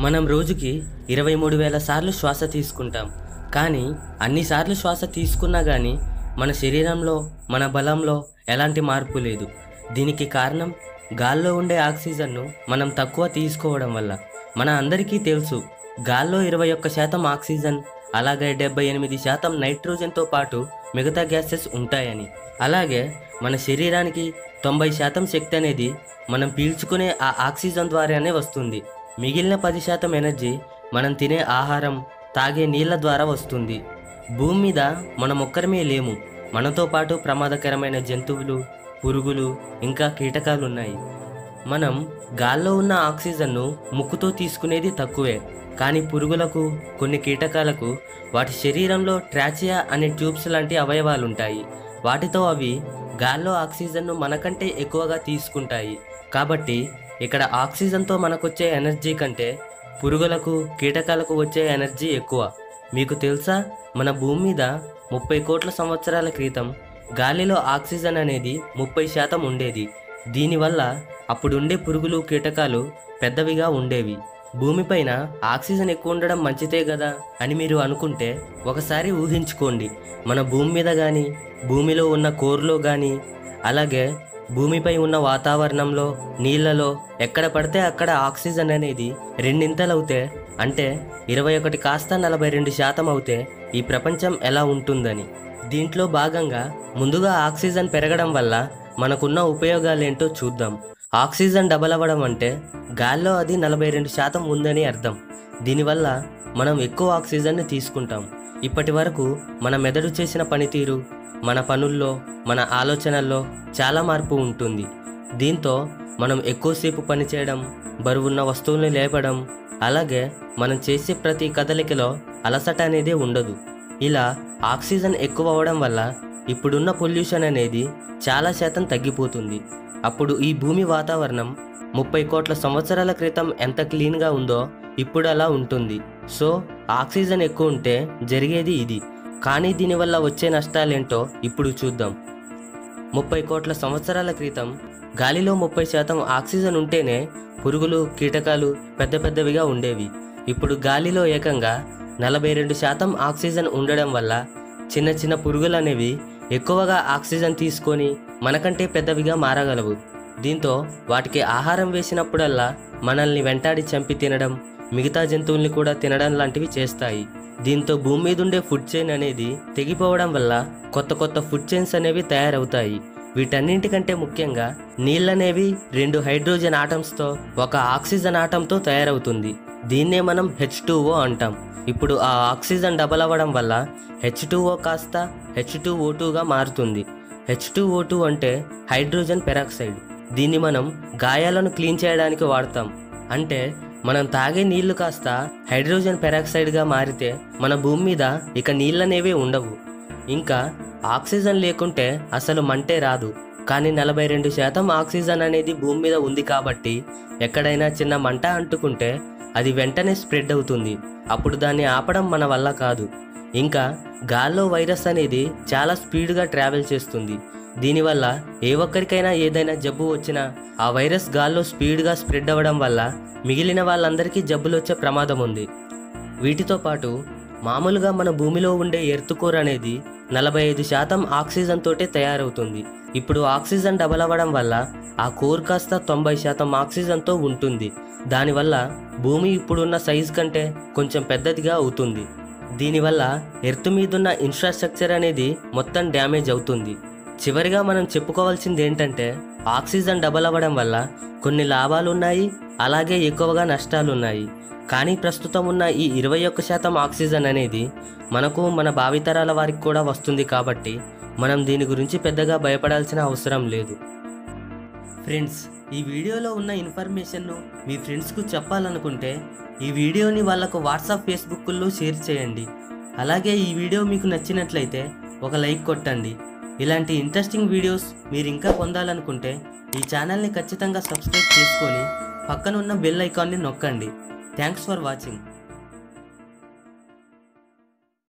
మనం రోజుకి ఇరవై మూడు వేల సార్లు శ్వాస తీసుకుంటాం కానీ అన్నిసార్లు శ్వాస తీసుకున్నా కానీ మన శరీరంలో మన బలంలో ఎలాంటి మార్పు లేదు దీనికి కారణం గాల్లో ఉండే ఆక్సిజన్ను మనం తక్కువ తీసుకోవడం వల్ల మన అందరికీ తెలుసు గాల్లో ఇరవై ఒక్క శాతం ఆక్సిజన్ అలాగే డెబ్బై ఎనిమిది శాతం నైట్రోజన్తో పాటు మిగతా గ్యాసెస్ ఉంటాయని అలాగే మన శరీరానికి తొంభై శాతం శక్తి అనేది మనం పీల్చుకునే ఆ ఆక్సిజన్ ద్వారానే వస్తుంది మిగిలిన పది శాతం ఎనర్జీ మనం తినే ఆహారం తాగే నీళ్ళ ద్వారా వస్తుంది భూమి మీద మనం ఒక్కరమే లేము మనతో పాటు ప్రమాదకరమైన జంతువులు పురుగులు ఇంకా కీటకాలు ఉన్నాయి మనం గాల్లో ఉన్న ఆక్సిజన్ను ముక్కుతో తీసుకునేది తక్కువే కానీ పురుగులకు కొన్ని కీటకాలకు వాటి శరీరంలో ట్రాచియా అనే ట్యూబ్స్ లాంటి అవయవాలు ఉంటాయి వాటితో అవి గాల్లో ఆక్సిజన్ను మనకంటే ఎక్కువగా తీసుకుంటాయి కాబట్టి ఇక్కడ ఆక్సిజన్తో మనకొచ్చే ఎనర్జీ కంటే పురుగులకు కీటకాలకు వచ్చే ఎనర్జీ ఎక్కువ మీకు తెలుసా మన భూమి మీద ముప్పై కోట్ల సంవత్సరాల క్రితం గాలిలో ఆక్సిజన్ అనేది ముప్పై శాతం ఉండేది దీనివల్ల అప్పుడుండే పురుగులు కీటకాలు పెద్దవిగా ఉండేవి భూమిపైన ఆక్సిజన్ ఎక్కువ ఉండడం మంచిదే కదా అని మీరు అనుకుంటే ఒకసారి ఊహించుకోండి మన భూమి మీద కానీ భూమిలో ఉన్న కోర్లో కానీ అలాగే భూమిపై ఉన్న వాతావరణంలో నీళ్లలో ఎక్కడ పడితే అక్కడ ఆక్సిజన్ అనేది రెండింతలవుతే అంటే ఇరవై ఒకటి కాస్త నలభై రెండు శాతం అవుతే ఈ ప్రపంచం ఎలా ఉంటుందని దీంట్లో భాగంగా ముందుగా ఆక్సిజన్ పెరగడం వల్ల మనకున్న ఉపయోగాలేంటో చూద్దాం ఆక్సిజన్ డబల్ అవ్వడం అంటే గాల్లో అది నలభై రెండు శాతం ఉందని అర్థం దీనివల్ల మనం ఎక్కువ ఆక్సిజన్ని తీసుకుంటాం ఇప్పటి వరకు మన మెదడు చేసిన పనితీరు మన పనుల్లో మన ఆలోచనల్లో చాలా మార్పు ఉంటుంది దీంతో మనం ఎక్కువసేపు పనిచేయడం బరువున్న వస్తువుల్ని లేపడం అలాగే మనం చేసే ప్రతి కదలికలో అలసట అనేది ఉండదు ఇలా ఆక్సిజన్ ఎక్కువ అవడం వల్ల ఇప్పుడున్న పొల్యూషన్ అనేది చాలా శాతం తగ్గిపోతుంది అప్పుడు ఈ భూమి వాతావరణం ముప్పై కోట్ల సంవత్సరాల క్రితం ఎంత క్లీన్గా ఉందో ఇప్పుడు అలా ఉంటుంది సో ఆక్సిజన్ ఎక్కువ ఉంటే జరిగేది ఇది కానీ దీనివల్ల వచ్చే నష్టాలేంటో ఇప్పుడు చూద్దాం ముప్పై కోట్ల సంవత్సరాల క్రితం గాలిలో ముప్పై శాతం ఆక్సిజన్ ఉంటేనే పురుగులు కీటకాలు పెద్ద పెద్దవిగా ఉండేవి ఇప్పుడు గాలిలో ఏకంగా నలభై రెండు శాతం ఆక్సిజన్ ఉండడం వల్ల చిన్న చిన్న పురుగులు అనేవి ఎక్కువగా ఆక్సిజన్ తీసుకొని మనకంటే పెద్దవిగా మారగలవు దీంతో వాటికి ఆహారం వేసినప్పుడల్లా మనల్ని వెంటాడి చంపి తినడం మిగతా జంతువుల్ని కూడా తినడం లాంటివి చేస్తాయి దీంతో భూమి మీద ఉండే ఫుడ్ చైన్ అనేది తెగిపోవడం వల్ల కొత్త కొత్త ఫుడ్ చైన్స్ అనేవి తయారవుతాయి వీటన్నింటికంటే ముఖ్యంగా నీళ్ళనేవి రెండు హైడ్రోజన్ ఆటమ్స్తో ఒక ఆక్సిజన్ ఆటంతో తయారవుతుంది దీన్నే మనం హెచ్ అంటాం ఇప్పుడు ఆ ఆక్సిజన్ డబల్ అవ్వడం వల్ల హెచ్ కాస్త హెచ్ టూ ఓ టూగా మారుతుంది హెచ్ టూ ఓ టూ అంటే హైడ్రోజన్ పెరాక్సైడ్ దీన్ని మనం గాయాలను క్లీన్ చేయడానికి వాడతాం అంటే మనం తాగే నీళ్లు కాస్త హైడ్రోజన్ పెరాక్సైడ్గా మారితే మన భూమి మీద ఇక నీళ్ళనేవే ఉండవు ఇంకా ఆక్సిజన్ లేకుంటే అసలు మంటే రాదు కానీ నలభై రెండు శాతం ఆక్సిజన్ అనేది భూమి మీద ఉంది కాబట్టి ఎక్కడైనా చిన్న మంట అంటుకుంటే అది వెంటనే స్ప్రెడ్ అవుతుంది అప్పుడు దాన్ని ఆపడం మన వల్ల కాదు ఇంకా గాల్లో వైరస్ అనేది చాలా స్పీడ్గా ట్రావెల్ చేస్తుంది దీనివల్ల ఏ ఒక్కరికైనా ఏదైనా జబ్బు వచ్చినా ఆ వైరస్ గాల్లో స్పీడ్గా స్ప్రెడ్ అవ్వడం వల్ల మిగిలిన వాళ్ళందరికీ జబ్బులు వచ్చే ప్రమాదం ఉంది వీటితో పాటు మామూలుగా మన భూమిలో ఉండే ఎర్తుకూర అనేది నలభై ఐదు శాతం ఆక్సిజన్ తోటే తయారవుతుంది ఇప్పుడు ఆక్సిజన్ డబల్ అవ్వడం వల్ల ఆ కోర్ కాస్త తొంభై శాతం ఆక్సిజన్తో ఉంటుంది దానివల్ల భూమి ఇప్పుడున్న సైజ్ కంటే కొంచెం పెద్దదిగా అవుతుంది దీనివల్ల ఎర్త్ మీదున్న ఇన్ఫ్రాస్ట్రక్చర్ అనేది మొత్తం డ్యామేజ్ అవుతుంది చివరిగా మనం చెప్పుకోవాల్సింది ఏంటంటే ఆక్సిజన్ డబల్ అవ్వడం వల్ల కొన్ని లాభాలు ఉన్నాయి అలాగే ఎక్కువగా నష్టాలు ఉన్నాయి కానీ ప్రస్తుతం ఉన్న ఈ ఇరవై ఒక్క శాతం ఆక్సిజన్ అనేది మనకు మన భావితరాల వారికి కూడా వస్తుంది కాబట్టి మనం దీని గురించి పెద్దగా భయపడాల్సిన అవసరం లేదు ఫ్రెండ్స్ ఈ వీడియోలో ఉన్న ఇన్ఫర్మేషన్ను మీ ఫ్రెండ్స్కు చెప్పాలనుకుంటే ఈ వీడియోని వాళ్ళకు వాట్సాప్ ఫేస్బుక్లో షేర్ చేయండి అలాగే ఈ వీడియో మీకు నచ్చినట్లయితే ఒక లైక్ కొట్టండి ఇలాంటి ఇంట్రెస్టింగ్ వీడియోస్ మీరు ఇంకా పొందాలనుకుంటే ఈ ఛానల్ని ఖచ్చితంగా సబ్స్క్రైబ్ చేసుకొని పక్కనున్న బెల్ ఐకాన్ని నొక్కండి థ్యాంక్స్ ఫర్ వాచింగ్